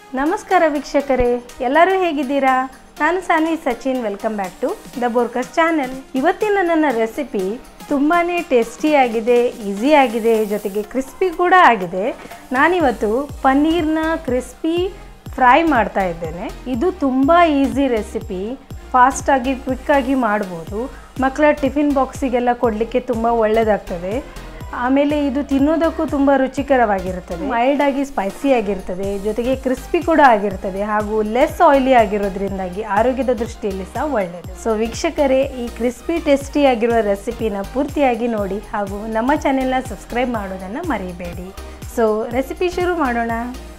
ನಮಸ್ಕಾರ ವೀಕ್ಷಕರೇ ಎಲ್ಲರೂ ಹೇಗಿದ್ದೀರಾ ನಾನು Sanvi Sachin welcome back to the ಬೋರ್ಕಸ್ ಚಾನೆಲ್ ಇವತ್ತಿನ ನನ್ನ ರೆಸಿಪಿ ತುಂಬಾ ಟೇಸ್ಟಿಯಾಗಿದೆ ಈಸಿ ಆಗಿದೆ ಜೊತೆಗೆ ಕ್ರಿಸ್ಪಿ ಕೂಡ ಆಗಿದೆ ನಾನಿವತ್ತು ಪನ್ನೀರ್ನ ಕ್ರಿಸ್ಪಿ ಫ್ರೈ ಮಾಡ್ತಾ ಇದ್ದೇನೆ ಇದು ತುಂಬ ಈಸಿ ರೆಸಿಪಿ ಫಾಸ್ಟಾಗಿ ಕ್ವಿಕ್ಕಾಗಿ ಮಾಡ್ಬೋದು ಮಕ್ಕಳ ಟಿಫಿನ್ ಬಾಕ್ಸಿಗೆಲ್ಲ ಕೊಡಲಿಕ್ಕೆ ತುಂಬ ಒಳ್ಳೆಯದಾಗ್ತದೆ ಆಮೇಲೆ ಇದು ತಿನ್ನೋದಕ್ಕೂ ತುಂಬ ರುಚಿಕರವಾಗಿರುತ್ತದೆ ಮೈಲ್ಡ್ ಆಗಿ ಸ್ಪೈಸಿ ಆಗಿರ್ತದೆ ಜೊತೆಗೆ ಕ್ರಿಸ್ಪಿ ಕೂಡ ಆಗಿರ್ತದೆ ಹಾಗೂ ಲೆಸ್ ಆಯಿಲಿ ಆಗಿರೋದ್ರಿಂದಾಗಿ ಆರೋಗ್ಯದ ದೃಷ್ಟಿಯಲ್ಲಿ ಸಹ ಒಳ್ಳೆಯದು ಸೊ ವೀಕ್ಷಕರೇ ಈ ಕ್ರಿಸ್ಪಿ ಟೇಸ್ಟಿ ಆಗಿರುವ ರೆಸಿಪಿನ ಪೂರ್ತಿಯಾಗಿ ನೋಡಿ ಹಾಗೂ ನಮ್ಮ ಚಾನೆಲ್ನ ಸಬ್ಸ್ಕ್ರೈಬ್ ಮಾಡೋದನ್ನು ಮರಿಬೇಡಿ ಸೊ ರೆಸಿಪಿ ಶುರು ಮಾಡೋಣ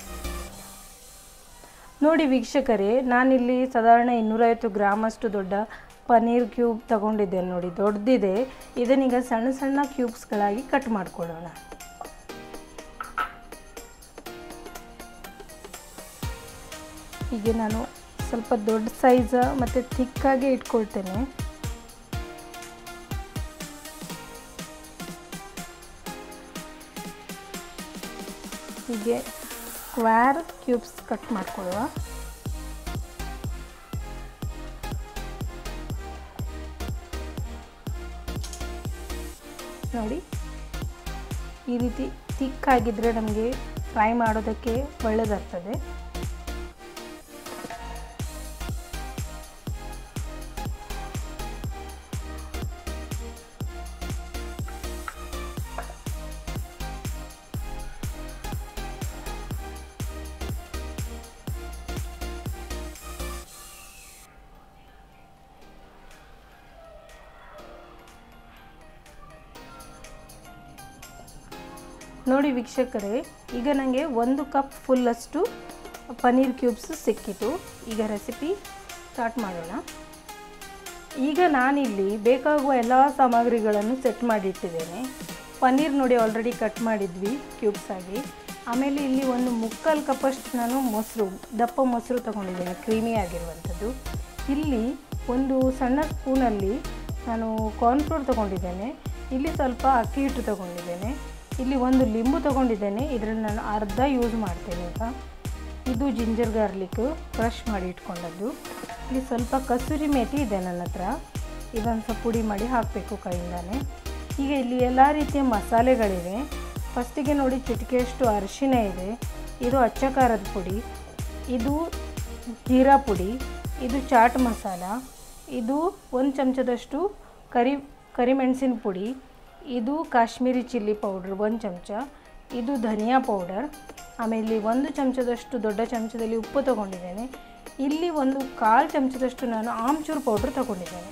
ನೋಡಿ ವೀಕ್ಷಕರೇ ನಾನಿಲ್ಲಿ ಸಾಧಾರಣ ಇನ್ನೂರೈವತ್ತು ಗ್ರಾಮಷ್ಟು ದೊಡ್ಡ ಪನ್ನೀರ್ ಕ್ಯೂಬ್ ತಗೊಂಡಿದ್ದೇನೆ ನೋಡಿ ದೊಡ್ಡದಿದೆ ಇದನ್ನೀಗ ಸಣ್ಣ ಸಣ್ಣ ಕ್ಯೂಬ್ಸ್ಗಳಾಗಿ ಕಟ್ ಮಾಡ್ಕೊಳ್ಳೋಣ ಹೀಗೆ ನಾನು ಸ್ವಲ್ಪ ದೊಡ್ಡ ಸೈಜ್ ಮತ್ತು ಥಿಕ್ಕಾಗಿ ಇಟ್ಕೊಳ್ತೇನೆ ಹೀಗೆ ಸ್ಕ್ವೇರ್ ಕ್ಯೂಬ್ಸ್ ಕಟ್ ಮಾಡ್ಕೊಳ್ಳುವ ನೋಡಿ ಈ ರೀತಿ ತಿಕ್ಕಾಗಿದ್ದರೆ ನಮಗೆ ಫ್ರೈ ಮಾಡೋದಕ್ಕೆ ಒಳ್ಳೆಯದಾಗ್ತದೆ ನೋಡಿ ವೀಕ್ಷಕರೇ ಈಗ ನನಗೆ ಒಂದು ಕಪ್ ಫುಲ್ಲಷ್ಟು ಪನ್ನೀರ್ ಕ್ಯೂಬ್ಸ್ ಸಿಕ್ಕಿತು ಈಗ ರೆಸಿಪಿ ಸ್ಟಾರ್ಟ್ ಮಾಡೋಣ ಈಗ ನಾನಿಲ್ಲಿ ಬೇಕಾಗುವ ಎಲ್ಲ ಸಾಮಗ್ರಿಗಳನ್ನು ಸೆಟ್ ಮಾಡಿಟ್ಟಿದ್ದೇನೆ ಪನ್ನೀರ್ ನೋಡಿ ಆಲ್ರೆಡಿ ಕಟ್ ಮಾಡಿದ್ವಿ ಕ್ಯೂಬ್ಸ್ ಆಗಿ ಆಮೇಲೆ ಇಲ್ಲಿ ಒಂದು ಮುಕ್ಕಾಲು ಕಪ್ಪಷ್ಟು ನಾನು ಮೊಸರು ದಪ್ಪ ಮೊಸರು ತೊಗೊಂಡಿದ್ದೇನೆ ಕ್ರೀಮಿ ಆಗಿರುವಂಥದ್ದು ಇಲ್ಲಿ ಒಂದು ಸಣ್ಣ ಸ್ಪೂನಲ್ಲಿ ನಾನು ಕಾರ್ನ್ಫ್ಲೋರ್ ತೊಗೊಂಡಿದ್ದೇನೆ ಇಲ್ಲಿ ಸ್ವಲ್ಪ ಅಕ್ಕಿ ಹಿಟ್ಟು ತೊಗೊಂಡಿದ್ದೇನೆ ಇಲ್ಲಿ ಒಂದು ಲಿಂಬು ತೊಗೊಂಡಿದ್ದೇನೆ ಇದರಲ್ಲಿ ನಾನು ಅರ್ಧ ಯೂಸ್ ಮಾಡ್ತೇನೆ ಈಗ ಇದು ಜಿಂಜರ್ ಗಾರ್ಲಿಕ್ ಕ್ರಷ್ ಮಾಡಿ ಇಟ್ಕೊಂಡದ್ದು ಇಲ್ಲಿ ಸ್ವಲ್ಪ ಕಸೂರಿ ಮೇಥಿ ಇದೆ ನನ್ನ ಹತ್ರ ಇದೊಂದು ಸ್ವಲ್ಪ ಪುಡಿ ಮಾಡಿ ಹಾಕಬೇಕು ಕೈಯಿಂದಾನೆ ಈಗ ಇಲ್ಲಿ ಎಲ್ಲ ರೀತಿಯ ಮಸಾಲೆಗಳಿವೆ ಫಸ್ಟಿಗೆ ನೋಡಿ ಚಿಟಿಕೆಯಷ್ಟು ಅರಿಶಿನ ಇದೆ ಇದು ಅಚ್ಚ ಖಾರದ ಪುಡಿ ಇದು ಜೀರಾ ಪುಡಿ ಇದು ಚಾಟ್ ಮಸಾಲ ಇದು ಒಂದು ಚಮಚದಷ್ಟು ಕರಿ ಕರಿಮೆಣಸಿನ ಪುಡಿ ಇದು ಕಾಶ್ಮೀರಿ ಚಿಲ್ಲಿ ಪೌಡ್ರ್ ಒಂದು ಚಮಚ ಇದು ಧನಿಯಾ ಪೌಡರ್ ಆಮೇಲೆ ಒಂದು ಚಮಚದಷ್ಟು ದೊಡ್ಡ ಚಮಚದಲ್ಲಿ ಉಪ್ಪು ತೊಗೊಂಡಿದ್ದೇನೆ ಇಲ್ಲಿ ಒಂದು ಕಾಲು ಚಮಚದಷ್ಟು ನಾನು ಆಮ್ಚೂರು ಪೌಡ್ರ್ ತೊಗೊಂಡಿದ್ದೇನೆ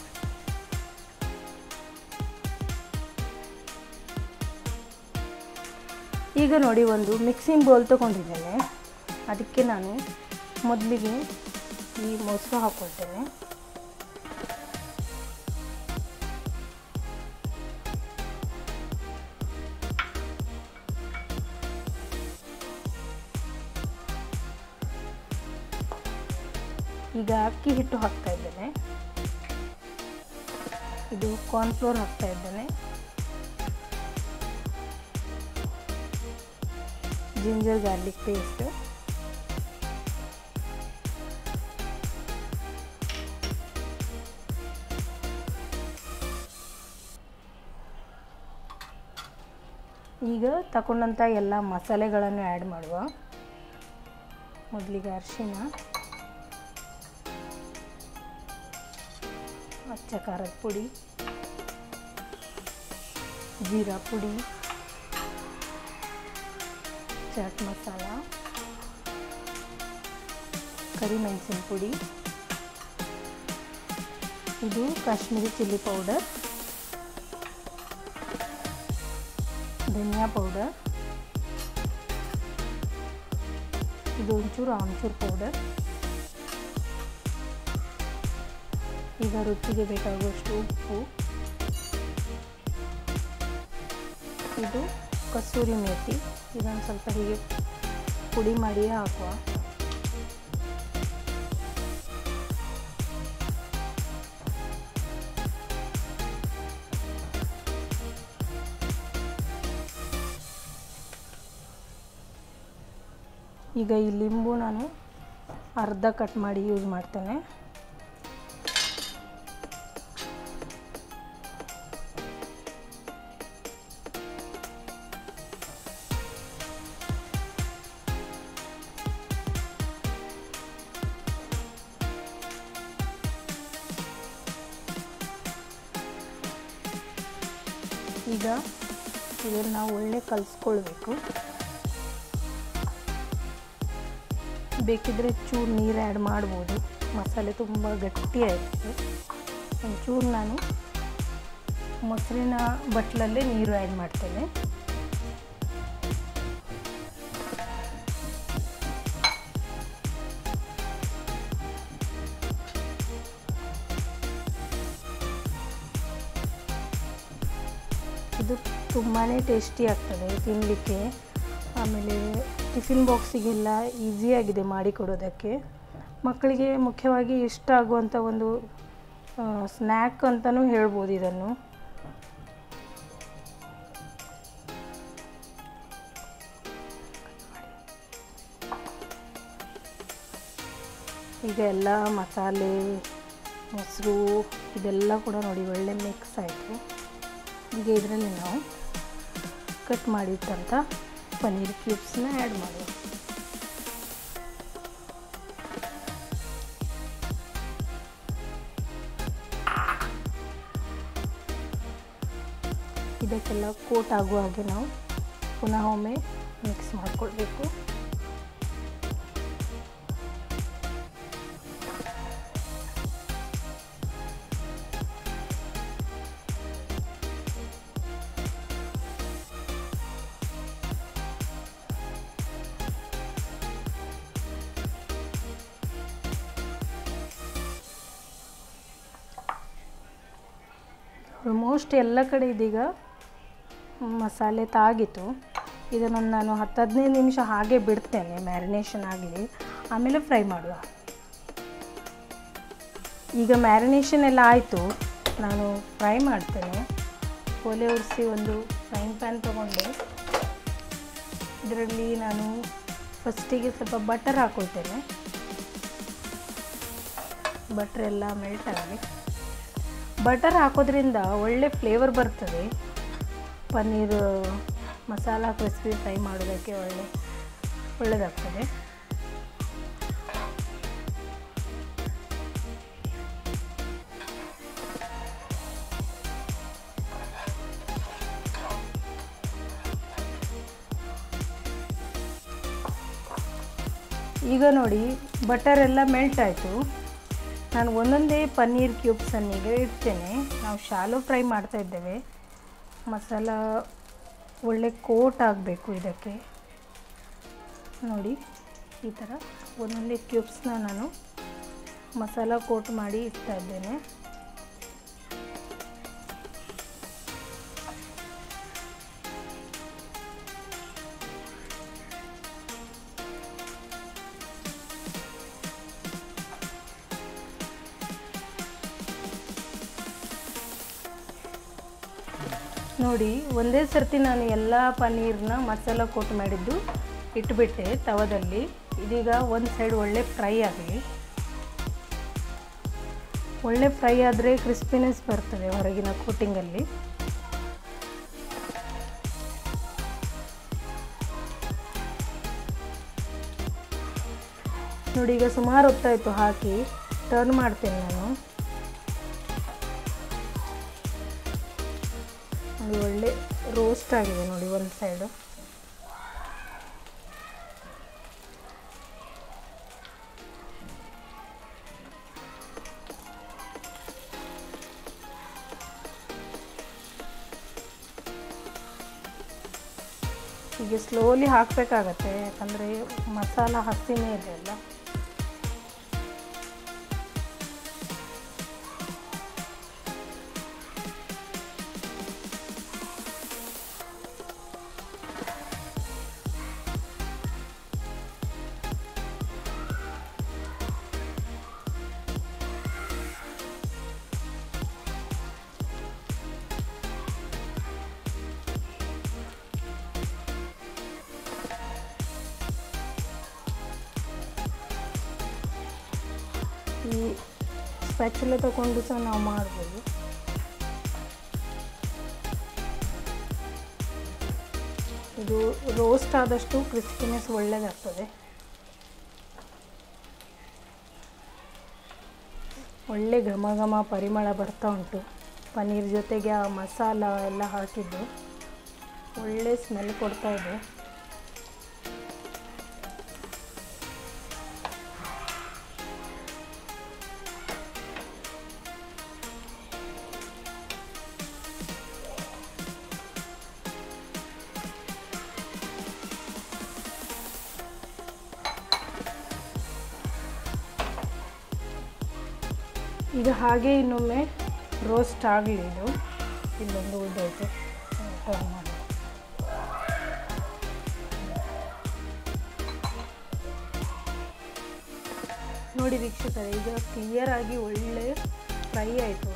ಈಗ ನೋಡಿ ಒಂದು ಮಿಕ್ಸಿಂಗ್ ಬೌಲ್ ತೊಗೊಂಡಿದ್ದೇನೆ ಅದಕ್ಕೆ ನಾನು ಮೊದಲಿಗೆ ಈ ಮೊಸರು ಹಾಕ್ಕೊಳ್ತೇನೆ ಈಗ ಅಕ್ಕಿ ಹಿಟ್ಟು ಹಾಕ್ತಾ ಇದ್ದೇನೆ ಇದು ಕಾರ್ನ್ಫ್ಲೋರ್ ಹಾಕ್ತಾ ಇದ್ದೇನೆ ಜಿಂಜರ್ ಗಾರ್ಲಿಕ್ ಪೇಸ್ಟ್ ಈಗ ತಗೊಂಡಂಥ ಎಲ್ಲ ಮಸಾಲೆಗಳನ್ನು ಆ್ಯಡ್ ಮಾಡುವ ಮೊದಲಿಗೆ ಅರಿಶಿನ ಅಚ್ಚ ಖಾರದ ಪುಡಿ ಜೀರಾ ಪುಡಿ ಚಾಟ್ ಮಸಾಲ ಕರಿಮೆಣಸಿನ ಪುಡಿ ಇದು ಕಾಶ್ಮೀರಿ ಚಿಲ್ಲಿ ಪೌಡರ್ ಧನಿಯಾ ಪೌಡರ್ ಇದು ಒಂಚೂರು ಆಮ್ಚೂರು ಪೌಡರ್ ಈಗ ರುಚಿಗೆ ಬೇಕಾಗುವಷ್ಟು ಉಪ್ಪು ಇದು ಕಸೂರಿ ಮೇಥಿ ಇದೊಂದು ಸ್ವಲ್ಪ ಹೀಗೆ ಪುಡಿ ಮಾಡಿ ಹಾಕುವ ಈಗ ಈ ಲಿಂಬು ನಾನು ಅರ್ಧ ಕಟ್ ಮಾಡಿ ಯೂಸ್ ಮಾಡ್ತೇನೆ ಈಗ ಇದನ್ನು ನಾವು ಒಳ್ಳೆ ಕಲಿಸ್ಕೊಳ್ಬೇಕು ಬೇಕಿದ್ರೆ ಚೂರು ನೀರು ಆ್ಯಡ್ ಮಾಡ್ಬೋದು ಮಸಾಲೆ ತುಂಬ ಗಟ್ಟಿಯಾಯಿತು ಒಂಚೂರು ನಾನು ಮೊಸರಿನ ಬಟ್ಲಲ್ಲೇ ನೀರು ಆ್ಯಡ್ ಮಾಡ್ತೇನೆ ಇದು ತುಂಬಾ ಟೇಸ್ಟಿ ಆಗ್ತದೆ ತಿನ್ನಲಿಕ್ಕೆ ಆಮೇಲೆ ಟಿಫಿನ್ ಬಾಕ್ಸಿಗೆಲ್ಲ ಈಸಿಯಾಗಿದೆ ಮಾಡಿಕೊಡೋದಕ್ಕೆ ಮಕ್ಕಳಿಗೆ ಮುಖ್ಯವಾಗಿ ಇಷ್ಟ ಆಗುವಂಥ ಒಂದು ಸ್ನ್ಯಾಕ್ ಅಂತಲೂ ಹೇಳ್ಬೋದು ಇದನ್ನು ಈಗ ಎಲ್ಲ ಮಸಾಲೆ ಮೊಸರು ಇದೆಲ್ಲ ಕೂಡ ನೋಡಿ ಒಳ್ಳೆ ಮಿಕ್ಸ್ ಆಯಿತು ಈಗ ಇದರಲ್ಲಿ ನಾವು ಕಟ್ ಮಾಡಿಟ್ಟಂಥ ಪನ್ನೀರ್ ಕ್ಯೂಬ್ಸ್ನ ಆ್ಯಡ್ ಮಾಡುವ ಇದಕ್ಕೆಲ್ಲ ಕೋಟ್ ಆಗುವ ಹಾಗೆ ನಾವು ಪುನಃ ಒಮ್ಮೆ ಮಿಕ್ಸ್ ಮಾಡಿಕೊಳ್ಬೇಕು ಆಲ್ಮೋಸ್ಟ್ ಎಲ್ಲ ಕಡೆ ಇದೀಗ ಮಸಾಲೆ ತಾಗಿತು ಇದನ್ನೊಂದು ನಾನು ಹತ್ತು ಹದಿನೈದು ನಿಮಿಷ ಹಾಗೆ ಬಿಡ್ತೇನೆ ಮ್ಯಾರಿನೇಷನ್ ಆಗಲಿ ಆಮೇಲೆ ಫ್ರೈ ಮಾಡುವ ಈಗ ಮ್ಯಾರಿನೇಷನ್ ಎಲ್ಲ ಆಯಿತು ನಾನು ಫ್ರೈ ಮಾಡ್ತೇನೆ ಒಲೆ ಉರಿಸಿ ಒಂದು ಫ್ರೈಂಗ್ ಪ್ಯಾನ್ ತೊಗೊಂಡೆ ಇದರಲ್ಲಿ ನಾನು ಫಸ್ಟಿಗೆ ಸ್ವಲ್ಪ ಬಟರ್ ಹಾಕೊಳ್ತೇನೆ ಬಟರ್ ಎಲ್ಲ ಮೆಲ್ಟ್ ಆಗಲಿ ಬಟರ್ ಹಾಕೋದ್ರಿಂದ ಒಳ್ಳೆ ಫ್ಲೇವರ್ ಬರ್ತದೆ ಪನ್ನೀರ್ ಮಸಾಲ ಕ್ರಿಸ್ಪಿ ಫ್ರೈ ಮಾಡೋದಕ್ಕೆ ಒಳ್ಳೆ ಒಳ್ಳೆಯದಾಗ್ತದೆ ಈಗ ನೋಡಿ ಬಟರ್ ಎಲ್ಲ ಮೆಲ್ಟ್ ಆಯಿತು ನಾನು ಒಂದೊಂದೇ ಪನ್ನೀರ್ ಕ್ಯೂಬ್ಸನ್ನೀಗ ಇಡ್ತೇನೆ ನಾವು ಶಾಲೋ ಫ್ರೈ ಮಾಡ್ತಾ ಇದ್ದೇವೆ ಮಸಾಲ ಒಳ್ಳೆ ಕೋಟ್ ಆಗಬೇಕು ಇದಕ್ಕೆ ನೋಡಿ ಈ ಥರ ಒಂದೊಂದೇ ಕ್ಯೂಬ್ಸ್ನ ನಾನು ಮಸಾಲ ಕೋಟ್ ಮಾಡಿ ಇಡ್ತಾ ಇದ್ದೇನೆ ನೋಡಿ ಒಂದೇ ಸರ್ತಿ ನಾನು ಎಲ್ಲ ಪನ್ನೀರ್ನ ಮಸಾಲ ಕೋಟ್ ಮಾಡಿದ್ದು ಇಟ್ಬಿಟ್ಟೆ ತವದಲ್ಲಿ ಇದೀಗ ಒಂದು ಸೈಡ್ ಒಳ್ಳೆ ಫ್ರೈ ಆಗಲಿ ಒಳ್ಳೆ ಫ್ರೈ ಆದರೆ ಕ್ರಿಸ್ಪಿನೆಸ್ ಬರ್ತದೆ ಹೊರಗಿನ ಕೋಟಿಂಗಲ್ಲಿ ನೋಡಿ ಈಗ ಸುಮಾರು ಹೊತ್ತಾಯಿತು ಹಾಕಿ ಟರ್ನ್ ಮಾಡ್ತೇನೆ ನಾನು ನೋಡಿ ಒಳ್ಳೆ ರೋಸ್ಟ್ ಆಗಿದೆ ನೋಡಿ ಒಂದು ಸೈಡು ಹೀಗೆ ಸ್ಲೋಲಿ ಹಾಕಬೇಕಾಗತ್ತೆ ಯಾಕಂದರೆ ಮಸಾಲ ಹಸಿನೇ ಇದೆ ಅಲ್ಲ ಈ ಸ್ಪ್ಯಾಚುಲ ತಗೊಂಡು ಸಹ ನಾವು ಮಾಡ್ಬೋದು ಇದು ರೋಸ್ಟ್ ಆದಷ್ಟು ಕ್ರಿಸ್ಪಿನೆಸ್ ಒಳ್ಳೆಯದಾಗ್ತದೆ ಒಳ್ಳೆ ಘಮ ಘಮ ಪರಿಮಳ ಬರ್ತಾ ಉಂಟು ಪನ್ನೀರ್ ಜೊತೆಗೆ ಆ ಮಸಾಲ ಎಲ್ಲ ಹಾಕಿದ್ದು ಒಳ್ಳೆ ಸ್ಮೆಲ್ ಕೊಡ್ತಾ ಇದೆ ಈಗ ಹಾಗೆ ಇನ್ನೊಮ್ಮೆ ರೋಸ್ಟ್ ಆಗಲಿ ಇದು ಇಲ್ಲೊಂದು ಉಳಿದೋಯ್ತು ಟರ್ನ್ ಮಾಡಿ ನೋಡಿ ವೀಕ್ಷಕರೇ ಈಗ ಕ್ಲಿಯರ್ ಆಗಿ ಒಳ್ಳೆ ಫ್ರೈ ಆಯಿತು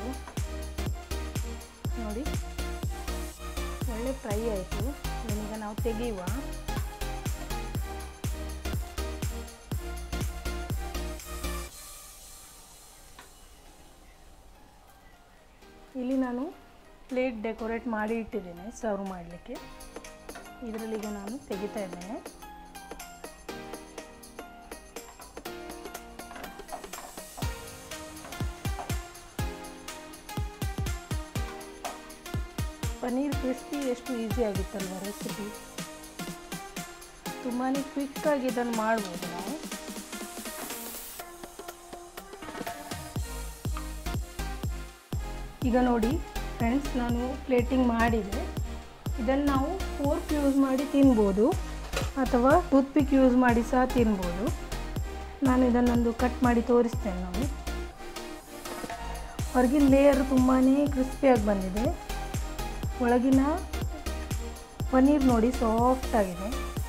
ನೋಡಿ ಒಳ್ಳೆ ಫ್ರೈ ಆಯಿತು ಇದನ್ನೀಗ ನಾವು ತೆಗೆಯುವ ಇಲ್ಲಿ ನಾನು ಪ್ಲೇಟ್ ಡೆಕೋರೇಟ್ ಮಾಡಿ ಇಟ್ಟಿದ್ದೇನೆ ಸರ್ವ್ ಮಾಡಲಿಕ್ಕೆ ಇದರಲ್ಲಿ ಈಗ ನಾನು ತೆಗಿತಾ ಇದ್ದೇನೆ ಪನ್ನೀರ್ ಕ್ರಿಸ್ಪಿ ಎಷ್ಟು ಈಸಿ ಆಗಿತ್ತಲ್ವ ರೆಸಿಪಿ ತುಂಬಾ ಕ್ವಿಕ್ಕಾಗಿ ಇದನ್ನು ಮಾಡ್ಬೋದು ನಾವು ಈಗ ನೋಡಿ ಫ್ರೆಂಡ್ಸ್ ನಾನು ಪ್ಲೇಟಿಂಗ್ ಮಾಡಿದೆ ಇದನ್ನು ನಾವು ಫೋರ್ಕ್ ಯೂಸ್ ಮಾಡಿ ತಿನ್ಬೋದು ಅಥವಾ ಟೂತ್ಪಿಕ್ ಯೂಸ್ ಮಾಡಿ ಸಹ ತಿನ್ಬೋದು ನಾನು ಇದನ್ನೊಂದು ಕಟ್ ಮಾಡಿ ತೋರಿಸ್ತೇನೆ ನೋಡಿ ಹೊರಗಿನ ಲೇಯರ್ ತುಂಬಾ ಕ್ರಿಸ್ಪಿಯಾಗಿ ಬಂದಿದೆ ಒಳಗಿನ ಪನ್ನೀರ್ ನೋಡಿ ಸಾಫ್ಟ್ ಆಗಿದೆ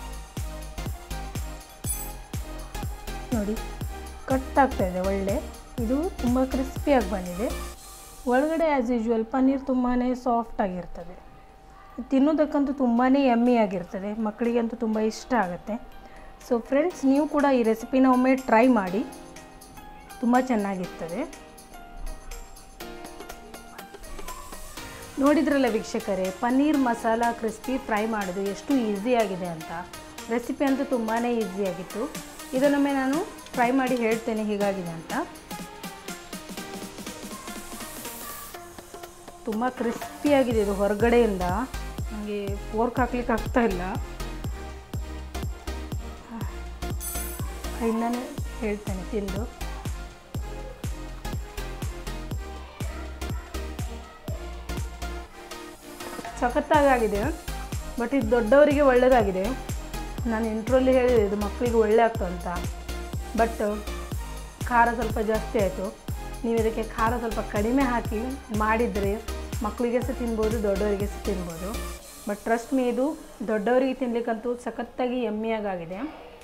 ನೋಡಿ ಕಟ್ ಆಗ್ತಾ ಇದೆ ಒಳ್ಳೆ ಇದು ತುಂಬ ಕ್ರಿಸ್ಪಿಯಾಗಿ ಬಂದಿದೆ ಒಳಗಡೆ ಆ್ಯಸ್ ಯೂಶ್ವಲ್ ಪನ್ನೀರ್ ತುಂಬಾ ಸಾಫ್ಟ್ ಆಗಿರ್ತದೆ ತಿನ್ನೋದಕ್ಕಂತೂ ತುಂಬಾ ಯಮ್ಮಿ ಆಗಿರ್ತದೆ ಮಕ್ಕಳಿಗಂತೂ ತುಂಬ ಇಷ್ಟ ಆಗುತ್ತೆ ಸೊ ಫ್ರೆಂಡ್ಸ್ ನೀವು ಕೂಡ ಈ ರೆಸಿಪಿನ ಒಮ್ಮೆ ಟ್ರೈ ಮಾಡಿ ತುಂಬ ಚೆನ್ನಾಗಿರ್ತದೆ ನೋಡಿದ್ರಲ್ಲ ವೀಕ್ಷಕರೇ ಪನ್ನೀರ್ ಮಸಾಲ ಕ್ರಿಸ್ಪಿ ಫ್ರೈ ಮಾಡೋದು ಎಷ್ಟು ಈಸಿಯಾಗಿದೆ ಅಂತ ರೆಸಿಪಿ ಅಂತೂ ತುಂಬಾ ಈಸಿಯಾಗಿತ್ತು ಇದನ್ನೊಮ್ಮೆ ನಾನು ಫ್ರೈ ಮಾಡಿ ಹೇಳ್ತೇನೆ ಹೀಗಾಗಿದೆ ಅಂತ ತುಂಬ ಕ್ರಿಸ್ಪಿಯಾಗಿದೆ ಇದು ಹೊರಗಡೆಯಿಂದ ನನಗೆ ಫೋರ್ಕ್ ಹಾಕ್ಲಿಕ್ಕೆ ಆಗ್ತಾ ಇಲ್ಲ ಕೈಯಿಂದನೇ ಹೇಳ್ತೇನೆ ತಿಂದು ಸಖತ್ತಾಗಿದೆ ಬಟ್ ಇದು ದೊಡ್ಡವರಿಗೆ ಒಳ್ಳೆಯದಾಗಿದೆ ನಾನು ಇಂಟ್ರಲ್ಲಿ ಹೇಳಿದೆ ಇದು ಮಕ್ಕಳಿಗೆ ಒಳ್ಳೆ ಆಗ್ತಂತ ಬಟ್ ಖಾರ ಸ್ವಲ್ಪ ಜಾಸ್ತಿ ಆಯಿತು ನೀವು ಇದಕ್ಕೆ ಖಾರ ಸ್ವಲ್ಪ ಕಡಿಮೆ ಹಾಕಿ ಮಾಡಿದರೆ ಮಕ್ಕಳಿಗೆ ಸಹ ತಿನ್ಬೋದು ದೊಡ್ಡವರಿಗೆ ಸಹ ತಿನ್ಬೋದು ಬಟ್ ಟ್ರಸ್ಟ್ ಮೀ ಇದು ದೊಡ್ಡವರಿಗೆ ತಿನ್ಲಿಕ್ಕಂತೂ ಸಖತ್ತಾಗಿ ಎಮ್ಮಿಯಾಗಿದೆ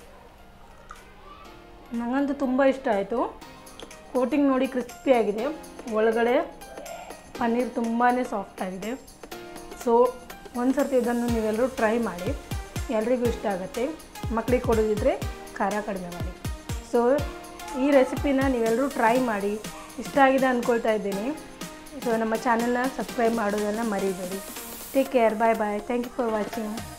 ನನಗಂತೂ ತುಂಬ ಇಷ್ಟ ಆಯಿತು ಕೋಟಿಂಗ್ ನೋಡಿ ಕ್ರಿಸ್ಪಿಯಾಗಿದೆ ಒಳಗಡೆ ಪನ್ನೀರ್ ತುಂಬಾ ಸಾಫ್ಟ್ ಆಗಿದೆ ಸೊ ಒಂದು ಸರ್ತಿ ಇದನ್ನು ನೀವೆಲ್ಲರೂ ಟ್ರೈ ಮಾಡಿ ಎಲ್ರಿಗೂ ಇಷ್ಟ ಆಗುತ್ತೆ ಮಕ್ಕಳಿಗೆ ಕೊಡೋದಿದ್ರೆ ಖಾರ ಕಡಿಮೆ ಮಾಡಿ ಸೊ ಈ ರೆಸಿಪಿನ ನೀವೆಲ್ಲರೂ ಟ್ರೈ ಮಾಡಿ ಇಷ್ಟ ಆಗಿದೆ ಅಂದ್ಕೊಳ್ತಾ ಇದ್ದೀನಿ ಸೊ ನಮ್ಮ ಚಾನಲ್ನ ಸಬ್ಸ್ಕ್ರೈಬ್ ಮಾಡೋದನ್ನು ಮರಿಬೇಡಿ take care bye bye thank you for watching